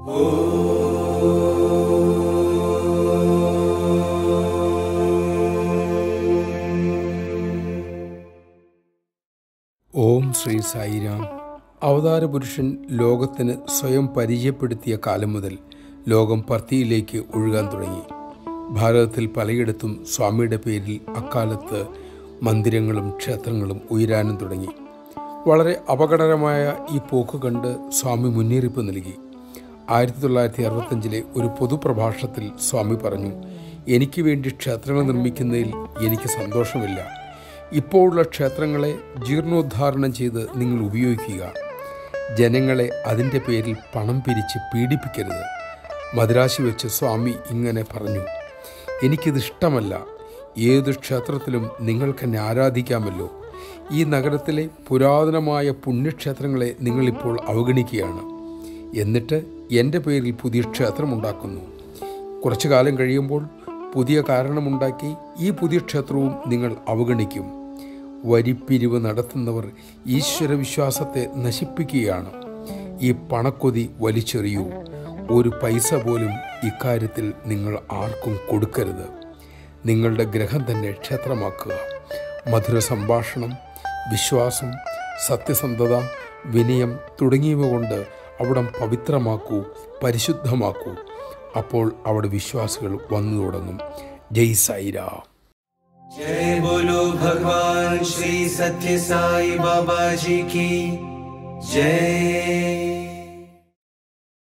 ഓം ശ്രീ സായിരാം അവതാര പുരുഷൻ ലോകത്തിന് സ്വയം പരിചയപ്പെടുത്തിയ കാലം മുതൽ ലോകം പർത്തിയിലേക്ക് ഒഴുകാൻ തുടങ്ങി ഭാരതത്തിൽ പലയിടത്തും സ്വാമിയുടെ പേരിൽ അക്കാലത്ത് മന്ദിരങ്ങളും ക്ഷേത്രങ്ങളും ഉയരാനും തുടങ്ങി വളരെ അപകടകരമായ ഈ പോക്ക് കണ്ട് സ്വാമി മുന്നറിയിപ്പ് നൽകി ആയിരത്തി തൊള്ളായിരത്തി അറുപത്തഞ്ചിലെ ഒരു പൊതുപ്രഭാഷണത്തിൽ സ്വാമി പറഞ്ഞു എനിക്ക് വേണ്ടി ക്ഷേത്രങ്ങൾ നിർമ്മിക്കുന്നതിൽ എനിക്ക് സന്തോഷമില്ല ഇപ്പോഴുള്ള ക്ഷേത്രങ്ങളെ ജീർണോദ്ധാരണം ചെയ്ത് നിങ്ങൾ ഉപയോഗിക്കുക ജനങ്ങളെ അതിൻ്റെ പേരിൽ പണം പിരിച്ച് പീഡിപ്പിക്കരുത് മദ്രാശി വെച്ച് സ്വാമി ഇങ്ങനെ പറഞ്ഞു എനിക്കിത് ഇഷ്ടമല്ല ഏത് ക്ഷേത്രത്തിലും നിങ്ങൾക്കെന്നെ ആരാധിക്കാമല്ലോ ഈ നഗരത്തിലെ പുരാതനമായ പുണ്യക്ഷേത്രങ്ങളെ നിങ്ങളിപ്പോൾ അവഗണിക്കുകയാണ് എന്നിട്ട് എൻ്റെ പേരിൽ പുതിയ ക്ഷേത്രമുണ്ടാക്കുന്നു കുറച്ചു കാലം കഴിയുമ്പോൾ പുതിയ കാരണമുണ്ടാക്കി ഈ പുതിയ ക്ഷേത്രവും നിങ്ങൾ അവഗണിക്കും വരിപ്പിരിവ് നടത്തുന്നവർ ഈശ്വരവിശ്വാസത്തെ നശിപ്പിക്കുകയാണ് ഈ പണക്കൊതി വലിച്ചെറിയൂ ഒരു പൈസ പോലും ഇക്കാര്യത്തിൽ നിങ്ങൾ ആർക്കും കൊടുക്കരുത് നിങ്ങളുടെ ഗ്രഹം തന്നെ ക്ഷേത്രമാക്കുക മധുര സംഭാഷണം വിശ്വാസം സത്യസന്ധത വിനയം തുടങ്ങിയവ കൊണ്ട് അവിടം പവിത്രമാക്കൂ പരിശുദ്ധമാക്കൂ അപ്പോൾ അവിടെ വിശ്വാസികൾ വന്നു തുടങ്ങും ജയ് സായിരാം जय बोलो भगवान श्री सत्य साई बाबा जी की जय